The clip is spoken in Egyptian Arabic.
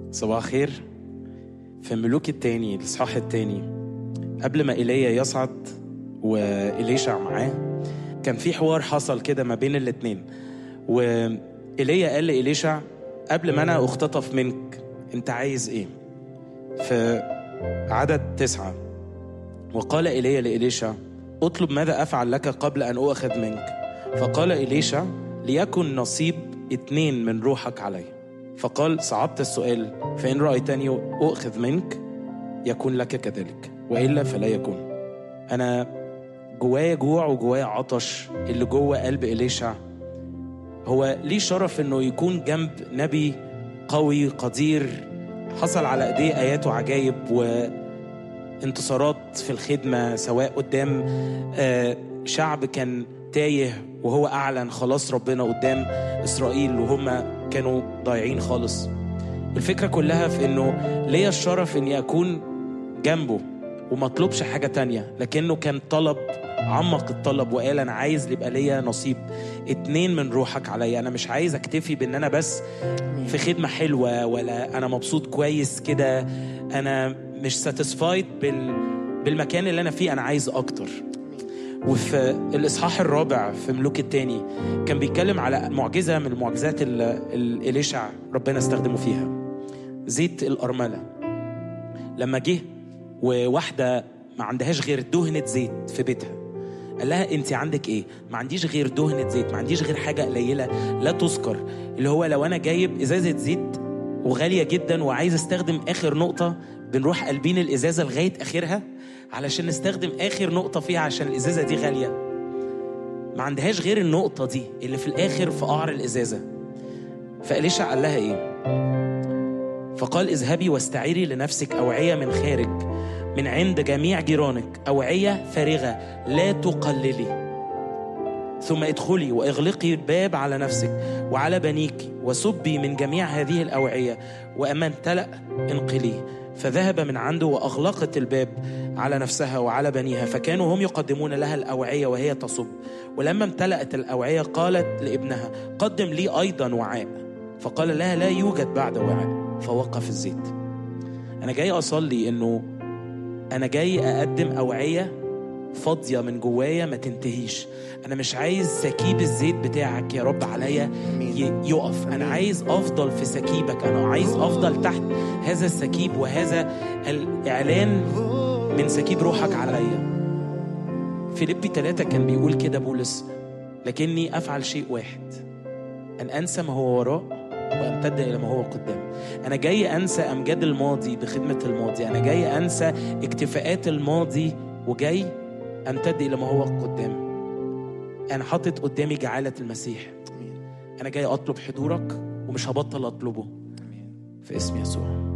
صباح الخير في ملوك التاني الإصحاح التاني قبل ما إيليا يصعد وإليشع معاه كان في حوار حصل كده ما بين الاتنين وإيليا قال لإليشع قبل ما أنا أختطف منك أنت عايز إيه؟ في عدد تسعة وقال إيليا لإليشع اطلب ماذا أفعل لك قبل أن أؤخذ منك فقال إليشع ليكن نصيب اتنين من روحك علي فقال صعبت السؤال فإن رأيتني أؤخذ منك يكون لك كذلك وإلا فلا يكون أنا جوايا جوع وجوايا عطش اللي جوه قلب إليشع هو ليه شرف إنه يكون جنب نبي قوي قدير حصل على ايديه ايات وعجائب وانتصارات في الخدمه سواء قدام آه، شعب كان تايه وهو اعلن خلاص ربنا قدام اسرائيل وهم كانوا ضايعين خالص الفكره كلها في انه ليا الشرف اني اكون جنبه وما اطلبش حاجه تانية لكنه كان طلب عمق الطلب وقال انا عايز يبقى ليا نصيب اتنين من روحك عليا انا مش عايز اكتفي بان انا بس في خدمه حلوه ولا انا مبسوط كويس كده انا مش ساتيسفايد بال بالمكان اللي انا فيه انا عايز اكتر وفي الاصحاح الرابع في ملوك التاني كان بيتكلم على معجزه من المعجزات اللي اللي اليشع ربنا استخدمه فيها زيت الارمله لما جه وواحده ما عندهاش غير دهنه زيت في بيتها قال لها انت عندك ايه ما عنديش غير دهنه زيت ما عنديش غير حاجه قليله لا تذكر اللي هو لو انا جايب ازازه زيت وغاليه جدا وعايز استخدم اخر نقطه بنروح قلبين الازازه لغايه اخرها علشان نستخدم اخر نقطه فيها عشان الازازه دي غاليه ما عندهاش غير النقطه دي اللي في الاخر في قعر الازازه فاليشع قال لها ايه فقال اذهبي واستعيري لنفسك اوعيه من خارج من عند جميع جيرانك أوعية فارغة لا تقللي ثم ادخلي واغلقي الباب على نفسك وعلى بنيك وسبي من جميع هذه الأوعية وأما امتلأ انقليه فذهب من عنده وأغلقت الباب على نفسها وعلى بنيها فكانوا هم يقدمون لها الأوعية وهي تصب ولما امتلأت الأوعية قالت لابنها قدم لي أيضا وعاء فقال لها لا يوجد بعد وعاء فوقف الزيت أنا جاي أصلي إنه أنا جاي أقدم أوعية فاضية من جوايا ما تنتهيش أنا مش عايز سكيب الزيت بتاعك يا رب عليا ي- يقف أنا عايز أفضل في سكيبك أنا عايز أفضل تحت هذا السكيب وهذا الإعلان من سكيب روحك عليا فيليبي ثلاثة كان بيقول كده بولس لكني أفعل شيء واحد أن أنسى ما هو وراء وامتد الى ما هو قدام انا جاي انسى امجاد الماضي بخدمه الماضي انا جاي انسى اكتفاءات الماضي وجاي امتد الى ما هو قدام انا حاطط قدامي جعاله المسيح انا جاي اطلب حضورك ومش هبطل اطلبه في اسم يسوع